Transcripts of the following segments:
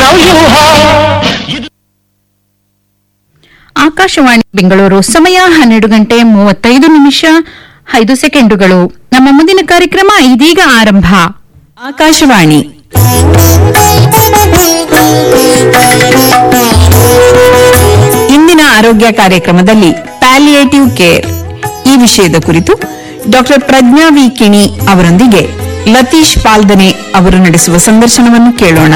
ಚಕ್ರವ್ಯೂಹ ಆಕಾಶವಾಣಿ ಬೆಂಗಳೂರು ಸಮಯ ಹನ್ನೆರಡು ಗಂಟೆ ಮೂವತ್ತೈದು ನಿಮಿಷ ಐದು ಸೆಕೆಂಡುಗಳು ನಮ್ಮ ಮುಂದಿನ ಕಾರ್ಯಕ್ರಮ ಇದೀಗ ಆರಂಭ ಆಕಾಶವಾಣಿ ಇಂದಿನ ಆರೋಗ್ಯ ಕಾರ್ಯಕ್ರಮದಲ್ಲಿ ಪ್ಯಾಲಿಯೇಟಿವ್ ಕೇರ್ ಈ ವಿಷಯದ ಕುರಿತು ಡಾಕ್ಟರ್ ಪ್ರಜ್ಞಾ ವಿ ಕಿಣಿ ಅವರೊಂದಿಗೆ ಲತೀಶ್ ಪಾಲ್ದನೆ ಅವರು ನಡೆಸುವ ಸಂದರ್ಶನವನ್ನು ಕೇಳೋಣ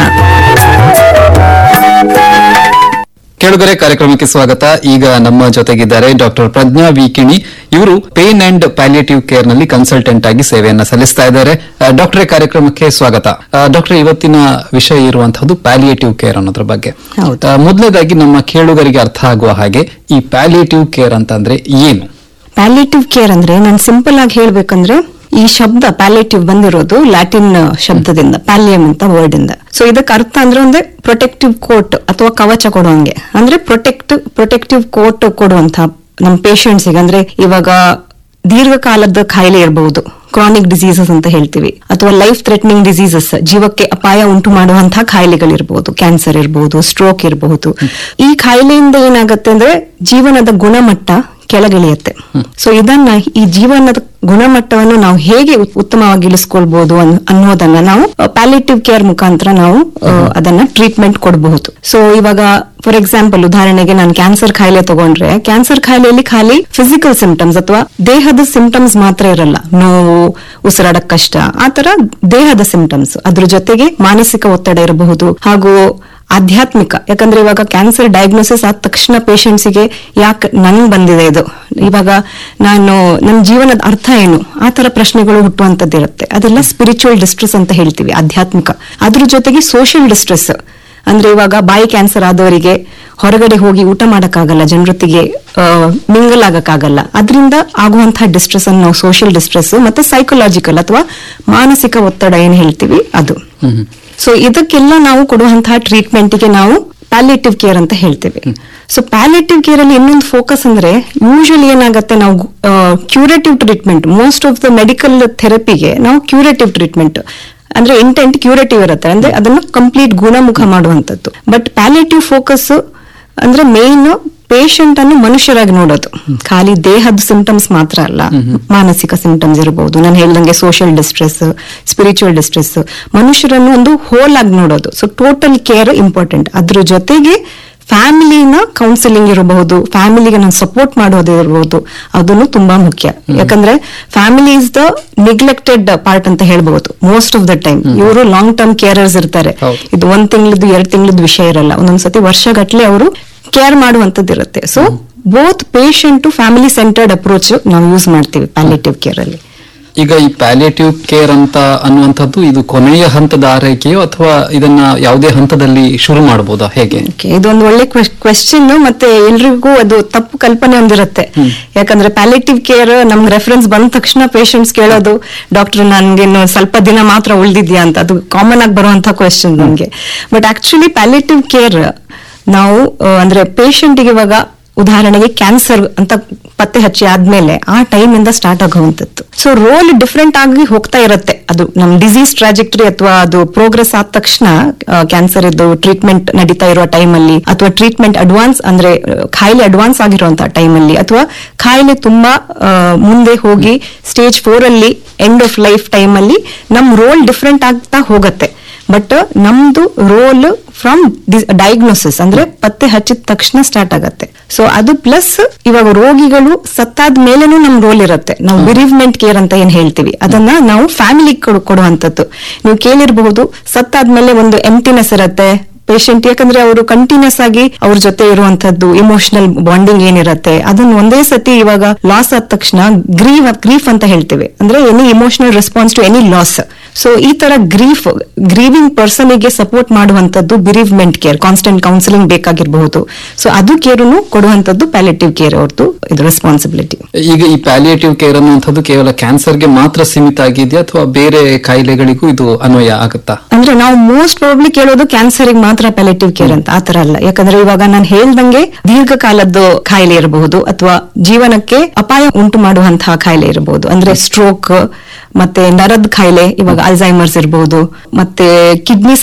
ಕೇಳುಗರೆ ಕಾರ್ಯಕ್ರಮಕ್ಕೆ ಸ್ವಾಗತ ಈಗ ನಮ್ಮ ಜೊತೆಗಿದ್ದಾರೆ ಡಾಕ್ಟರ್ ಪ್ರಜ್ಞಾ ವಿ ಕಿಣಿ ಇವರು ಪೇನ್ ಅಂಡ್ ಪ್ಯಾಲಿಯೇಟಿವ್ ಕೇರ್ ನಲ್ಲಿ ಕನ್ಸಲ್ಟೆಂಟ್ ಆಗಿ ಸೇವೆಯನ್ನ ಸಲ್ಲಿಸ್ತಾ ಇದ್ದಾರೆ ಆ, ಡಾಕ್ಟ್ರೇ ಕಾರ್ಯಕ್ರಮಕ್ಕೆ ಸ್ವಾಗತ ಆ, ಡಾಕ್ಟ್ರೇ ಇವತ್ತಿನ ವಿಷಯ ಇರುವಂತಹದ್ದು ಪ್ಯಾಲಿಯೇಟಿವ್ ಕೇರ್ ಅನ್ನೋದ್ರ ಬಗ್ಗೆ ಹೌದು. ಆ, ಮೊದಲನೇದಾಗಿ ನಮ್ಮ ಕೇಳುಗರಿಗೆ ಅರ್ಥ ಆಗುವ ಹಾಗೆ ಈ ಪ್ಯಾಲಿಯೇಟಿವ್ ಕೇರ್ ಅಂತಂದ್ರೆ ಏನು ಪ್ಯಾಲೇಟಿವ್ ಕೇರ್ ಅಂದ್ರೆ ನಾನು ಸಿಂಪಲ್ ಆಗಿ ಹೇಳ್ಬೇಕಂದ್ರೆ ಈ ಶಬ್ದ ಪ್ಯಾಲೇಟಿವ್ ಬಂದಿರೋದು ಲ್ಯಾಟಿನ್ ಶಬ್ದದಿಂದ ಪ್ಯಾಲಿಯಂ ಅಂತ ವರ್ಡ್ ಇಂದ ಸೊ ಇದಕ್ಕೆ ಅರ್ಥ ಅಂದ್ರೆ ಒಂದೇ ಪ್ರೊಟೆಕ್ಟಿವ್ ಕೋಟ್ ಅಥವಾ ಕವಚ ಕೊಡುವಂಗೆ ಅಂದ್ರೆ ಪ್ರೊಟೆಕ್ಟ್ ಪ್ರೊಟೆಕ್ಟಿವ್ ಕೋಟ್ ಕೊಡುವಂತ ನಮ್ಮ ಪೇಷಂಟ್ಸಿಗೆ ಅಂದ್ರೆ ಇವಾಗ ದೀರ್ಘಕಾಲದ ಕಾಯಿಲೆ ಇರಬಹುದು ಕ್ರಾನಿಕ್ ಡಿಸೀಸಸ್ ಅಂತ ಹೇಳ್ತೀವಿ ಅಥವಾ ಲೈಫ್ ಥ್ರೆಟ್ನಿಂಗ್ ಡಿಸೀಸಸ್ ಜೀವಕ್ಕೆ ಅಪಾಯ ಉಂಟು ಮಾಡುವಂತಹ ಕಾಯಿಲೆಗಳಿರ್ಬಹುದು ಕ್ಯಾನ್ಸರ್ ಇರಬಹುದು ಸ್ಟ್ರೋಕ್ ಇರಬಹುದು ಈ ಕಾಯಿಲೆಯಿಂದ ಏನಾಗುತ್ತೆ ಅಂದ್ರೆ ಜೀವನದ ಗುಣಮಟ್ಟ ಕೆಳಗಿಳಿಯುತ್ತೆ ಸೊ ಇದನ್ನ ಈ ಜೀವನದ ಗುಣಮಟ್ಟವನ್ನು ನಾವು ಹೇಗೆ ಉತ್- ಉತ್ತಮವಾಗಿ ಇಳಿಸ್ಕೊಳ್ಬಹುದು ಅನ್- ಅನ್ನೋದನ್ನ ನಾವು ಪ್ಯಾಲೇಟಿವ್ ಕೇರ್ ಮುಖಾಂತರ ನಾವು ಆ, ಅದನ್ನ ಟ್ರೀಟ್ಮೆಂಟ್ ಕೊಡಬಹುದು ಸೊ ಇವಾಗ ಫಾರ್ ಎಕ್ಸಾಂಪಲ್ ಉದಾಹರಣೆಗೆ ನಾನು ಕ್ಯಾನ್ಸರ್ ಕಾಯಿಲೆ ತಗೊಂಡ್ರೆ ಕ್ಯಾನ್ಸರ್ ಕಾಯಿಲೆಯಲ್ಲಿ ಖಾಲಿ ಫಿಸಿಕಲ್ ಸಿಂಪ್ಟಮ್ಸ್ ಅಥವಾ ದೇಹದ ಸಿಂಪ್ಟಮ್ಸ್ ಮಾತ್ರ ಇರಲ್ಲ ನೋವು ಉಸಿರಾಡಕ್ ಕಷ್ಟ ಆ ತರ ದೇಹದ ಸಿಂಪ್ಟಮ್ಸ್ ಅದ್ರ ಜೊತೆಗೆ ಮಾನಸಿಕ ಒತ್ತಡ ಇರಬಹುದು ಹಾಗೂ ಆಧ್ಯಾತ್ಮಿಕ ಯಾಕಂದ್ರೆ ಇವಾಗ ಕ್ಯಾನ್ಸರ್ ಡಯಾಗ್ನೋಸಿಸ್ ಆದ ತಕ್ಷಣ ಪೇಷಂಟ್ಸಿಗೆ ಯಾಕೆ ನನ್ಗೆ ಬಂದಿದೆ ಇದು ಇವಾಗ ನಾನು ನನ್ನ ಜೀವನದ ಅರ್ಥ ಏನು ಆ ತರ ಪ್ರಶ್ನೆಗಳು ಹುಟ್ಟುವಂತದ್ದಿರುತ್ತೆ ಅದೆಲ್ಲ ಸ್ಪಿರಿಚುವಲ್ ಡಿಸ್ಟ್ರೆಸ್ ಅಂತ ಹೇಳ್ತೀವಿ ಆಧ್ಯಾತ್ಮಿಕ ಅದ್ರ ಜೊತೆಗೆ ಸೋಷಿಯಲ್ ಡಿಸ್ಟ್ರೆಸ್ ಅಂದ್ರೆ ಇವಾಗ ಬಾಯಿ ಕ್ಯಾನ್ಸರ್ ಆದವರಿಗೆ ಹೊರಗಡೆ ಹೋಗಿ ಊಟ ಮಾಡಕ್ಕಾಗಲ್ಲ ಜನರೊತ್ತಿಗೆ ಮಿಂಗಲ್ ಆಗಕ್ಕಾಗಲ್ಲ ಅದರಿಂದ ಆಗುವಂತಹ ಡಿಸ್ಟ್ರೆಸ್ ಅನ್ನು ನಾವು ಸೋಷಿಯಲ್ ಡಿಸ್ಟ್ರೆಸ್ ಮತ್ತೆ ಸೈಕಲಾಜಿಕಲ್ ಅಥವಾ ಮಾನಸಿಕ ಒತ್ತಡ ಏನ್ ಹೇಳ್ತೀವಿ ಅದು ಸೊ ಇದಕ್ಕೆಲ್ಲ ನಾವು ಕೊಡುವಂತಹ ಟ್ರೀಟ್ಮೆಂಟ್ಗೆ ನಾವು ಪ್ಯಾಲೇಟಿವ್ ಕೇರ್ ಅಂತ ಹೇಳ್ತೇವೆ ಸೊ ಪ್ಯಾಲೇಟಿವ್ ಕೇರ್ ಅಲ್ಲಿ ಇನ್ನೊಂದು ಫೋಕಸ್ ಅಂದ್ರೆ ಯೂಶಲಿ ಏನಾಗುತ್ತೆ ನಾವು curative treatment most of the medical ಥೆರಪಿಗೆ ನಾವು ಕ್ಯೂರೇಟಿವ್ ಟ್ರೀಟ್ಮೆಂಟ್ ಅಂದ್ರೆ ಇಂಟೆಂಟ್ ಕ್ಯೂರೇಟಿವ್ ಇರುತ್ತೆ ಅಂದ್ರೆ ಅದನ್ನ ಕಂಪ್ಲೀಟ್ ಗುಣಮುಖ ಮಾಡುವಂತದ್ದು ಬಟ್ ಪ್ಯಾಲೇಟಿವ್ ಫೋಕಸ್ ಅಂದ್ರೆ ಮೇನ್ ಪೇಷಂಟ್ ಅನ್ನು ಮನುಷ್ಯರಾಗಿ ನೋಡೋದು ಖಾಲಿ ದೇಹದ ಸಿಂಪ್ಟಮ್ಸ್ ಮಾತ್ರ ಅಲ್ಲ ಮಾನಸಿಕ ಸಿಂಪ್ಟಮ್ಸ್ ಇರಬಹುದು ನಾನು ಹೇಳ್ದಂಗೆ ಸೋಷಿಯಲ್ ಡಿಸ್ಟ್ರೆಸ್ ಸ್ಪಿರಿಚುವಲ್ ಡಿಸ್ಟ್ರೆಸ್ ಮನುಷ್ಯರನ್ನು ಒಂದು ಹೋಲ್ ಆಗಿ ನೋಡೋದು ಸೊ ಟೋಟಲ್ ಕೇರ್ ಇಂಪಾರ್ಟೆಂಟ್ ಅದ್ರ ಜೊತೆಗೆ ಫ್ಯಾಮಿಲಿನ ಕೌನ್ಸಿಲಿಂಗ್ ಇರಬಹುದು ಫ್ಯಾಮಿಲಿಗೆ ನಾನು ಸಪೋರ್ಟ್ ಮಾಡೋದು ಇರಬಹುದು ಅದನ್ನು ತುಂಬಾ ಮುಖ್ಯ ಯಾಕಂದ್ರೆ family is the neglected part ಅಂತ ಹೇಳ್ಬಹುದು ಮೋಸ್ಟ್ ಆಫ್ ದ ಟೈಮ್ ಇವರು ಲಾಂಗ್ ಟರ್ಮ್ ಕೇರರ್ಸ್ ಇರ್ತಾರೆ ಹೌದು. ಇದು ಒಂದ್ ತಿಂಗಳದ್ದು ಎರಡ್ ತಿಂಗಳದ್ದು ವಿಷಯ ಇರಲ್ಲ ಒಂದೊಂದ್ಸತಿ ವರ್ಷಗಟ್ಲೆ ಅವರು ಕೇರ್ ಮಾಡುವಂತದ್ದು ಇರುತ್ತೆ so both patient to family centred approach ನಾವು ಯೂಸ್ ಮಾಡ್ತೀವಿ ಪ್ಯಾಲೇಟಿವ್ ಕೇರ್ ಅಲ್ಲಿ ಈಗ ಈ ಪ್ಯಾಲಿಯೇಟಿವ್ ಕೇರ್ ಅಂತ ಅನ್ನುವಂಥದ್ದು ಇದು ಕೊನೆಯ ಹಂತದ ಆರೈಕೆಯೋ ಅಥವಾ ಇದನ್ನ ಯಾವುದೇ ಹಂತದಲ್ಲಿ ಶುರು ಮಾಡಬಹುದಾ ಹೇಗೆ Okay, ಇದೊಂದು ಒಳ್ಳೆ ಕ್ವೆಶ್ಚನ್ ಮತ್ತೆ ಎಲ್ರಿಗೂ ಅದು ತಪ್ಪು ಕಲ್ಪನೆ ಒಂದಿರುತ್ತೆ ಯಾಕಂದ್ರೆ ಪ್ಯಾಲೇಟಿವ್ ಕೇರ್ ನಮ್ಗೆ ರೆಫರೆನ್ಸ್ ಬಂದ ತಕ್ಷಣ ಪೇಷಂಟ್ಸ್ ಕೇಳೋದು ಡಾಕ್ಟರ್ ನನ್ಗೆ ಇನ್ನು ಸ್ವಲ್ಪ ದಿನ ಮಾತ್ರ ಉಳಿದಿದ್ಯಾ ಅಂತ ಅದು ಕಾಮನ್ ಆಗಿ ಬರುವಂತ ಕ್ವೆಶ್ಚನ್ ನಮ್ಗೆ ಬಟ್ ಆಕ್ಚುಲಿ ಪ್ಯಾಲೇಟಿವ್ ಕೇರ್ ನಾವು ಆ, ಅಂದ್ರೆ ಪೇಷಂಟ್ಗೆ ಇವಾಗ ಉದಾಹರಣೆಗೆ ಕ್ಯಾನ್ಸರ್ ಅಂತ ಪತ್ತೆ ಹಚ್ಚಿ ಆದ್ಮೇಲೆ ಆ ಟೈಮ್ ಇಂದ ಸ್ಟಾರ್ಟ್ ಆಗುವಂತದ್ದು ಸೊ ರೋಲ್ ಡಿಫ್ರೆಂಟ್ ಆಗಿ ಹೋಗ್ತಾ ಇರುತ್ತೆ ಅದು ನಮ್ ಡಿಸೀಸ್ ಟ್ರಾಜೆಕ್ಟರಿ ಅಥವಾ ಅದು ಪ್ರೋಗ್ರೆಸ್ ಆದ ತಕ್ಷಣ ಕ್ಯಾನ್ಸರ್ ಇದ್ದು ಟ್ರೀಟ್ಮೆಂಟ್ ನಡೀತಾ ಇರುವ ಟೈಮ್ ಅಲ್ಲಿ ಅಥವಾ ಟ್ರೀಟ್ಮೆಂಟ್ ಅಡ್ವಾನ್ಸ್ ಅಂದ್ರೆ ಆ, ಖಾಯಿಲೆ ಅಡ್ವಾನ್ಸ್ ಆಗಿರುವಂತಹ ಟೈಮ್ ಅಲ್ಲಿ ಅಥವಾ ಖಾಯಿಲೆ ತುಂಬಾ ಆ, ಮುಂದೆ ಹೋಗಿ ಸ್ಟೇಜ್ ಫೋರ್ ಅಲ್ಲಿ ಎಂಡ್ ಆಫ್ ಲೈಫ್ ಟೈಮ್ ಅಲ್ಲಿ ನಮ್ ರೋಲ್ ಡಿಫ್ರೆಂಟ್ ಆಗ್ತಾ ಹೋಗತ್ತೆ ಬಟ್ ನಮ್ದು ರೋಲ್ ಫ್ರಮ್ ಡಯಾಗ್ನೋಸಿಸ್ ಅಂದ್ರೆ ಪತ್ತೆ ಹಚ್ಚಿದ ತಕ್ಷಣ ಸ್ಟಾರ್ಟ್ ಆಗತ್ತೆ ಸೊ ಅದು ಪ್ಲಸ್ ಇವಾಗ ರೋಗಿಗಳು ಸತ್ತಾದ ಮೇಲೇನೂ ನಮ್ ರೋಲ್ ಇರುತ್ತೆ ನಾವು ಬಿರಿವ್ಮೆಂಟ್ ಕೇರ್ ಅಂತ ಏನ್ ಹೇಳ್ತೀವಿ ಅದನ್ನ ನಾವು ಫ್ಯಾಮಿಲಿ ಕೊಡುವಂತದ್ದು ನೀವು ಕೇಳಿರಬಹುದು ಸತ್ತಾದ್ಮೇಲೆ ಒಂದು ಎಂಟಿನೆಸ್ ಇರುತ್ತೆ ಪೇಷಂಟ್ ಯಾಕಂದ್ರೆ ಅವರು ಕಂಟಿನ್ಯೂಸ್ ಆಗಿ ಅವ್ರ ಜೊತೆ ಇರುವಂತದ್ದು ಇಮೋಷನಲ್ ಬಾಂಡಿಂಗ್ ಏನಿರತ್ತೆ ಅದನ್ನ ಒಂದೇ ಸತಿ ಇವಾಗ ಲಾಸ್ ಆದ ತಕ್ಷಣ ಗ್ರೀವ್ ಗ್ರೀಫ್ ಅಂತ ಹೇಳ್ತೇವೆ ಅಂದ್ರೆ any emotional response to any loss so ಈ ತರ ಗ್ರೀಫ್ ಗ್ರೀವಿಂಗ್ ಪರ್ಸನ್ ಗೆ ಸಪೋರ್ಟ್ ಮಾಡುವಂತದ್ದು ಬಿರಿವ್ಮೆಂಟ್ ಕೇರ್ ಕಾನ್ಸ್ಟೆಂಟ್ ಕೌನ್ಸಿಲಿಂಗ್ ಬೇಕಾಗಿರಬಹುದು ಸೊ ಅದು ಕೇರನ್ನು ಕೊಡುವಂತದ್ದು ಪ್ಯಾಲೇಟಿವ್ ಕೇರ್ ಅವ್ರದ್ದು ಇದು ರೆಸ್ಪಾನ್ಸಿಬಿಲಿಟಿ ಈಗ ಈ ಪ್ಯಾಲಿಯೇಟಿವ್ ಕೇರ್ ಅನ್ನುವಂಥದ್ದು ಕೇವಲ ಕ್ಯಾನ್ಸರ್ಗೆ ಮಾತ್ರ ಸೀಮಿತ ಆಗಿದೆಯಾ ಅಥವಾ ಬೇರೆ ಕಾಯಿಲೆಗಳಿಗೂ ಇದು ಅನ್ವಯ ಆಗುತ್ತಾ ಅಂದ್ರೆ ನಾವು ಮೋಸ್ಟ್ ಪ್ರಾಬ್ಲಿ ಕೇಳೋದು ಕ್ಯಾನ್ಸರ್ ಮಾತ್ರ ಪ್ಯಾಲೇಟಿವ್ ಕೇರ್ ಅಂತ ಆತರ ಅಲ್ಲ ಯಾಕಂದ್ರೆ ಇವಾಗ ನಾನು ಹೇಳ್ದಂಗೆ ದೀರ್ಘಕಾಲದ್ದು ಕಾಯಿಲೆ ಇರಬಹುದು ಅಥವಾ ಜೀವನಕ್ಕೆ ಅಪಾಯ ಉಂಟು ಮಾಡುವಂತಹ ಕಾಯಿಲೆ ಇರಬಹುದು ಅಂದ್ರೆ ಸ್ಟ್ರೋಕ್ ಮತ್ತೆ ನರದ ಕಾಯಿಲೆ ಇವಾಗ ಅಲ್ಝೈಮರ್ಸ್ ಇರಬಹುದು ಮತ್ತೆ ಕಿಡ್ನಿ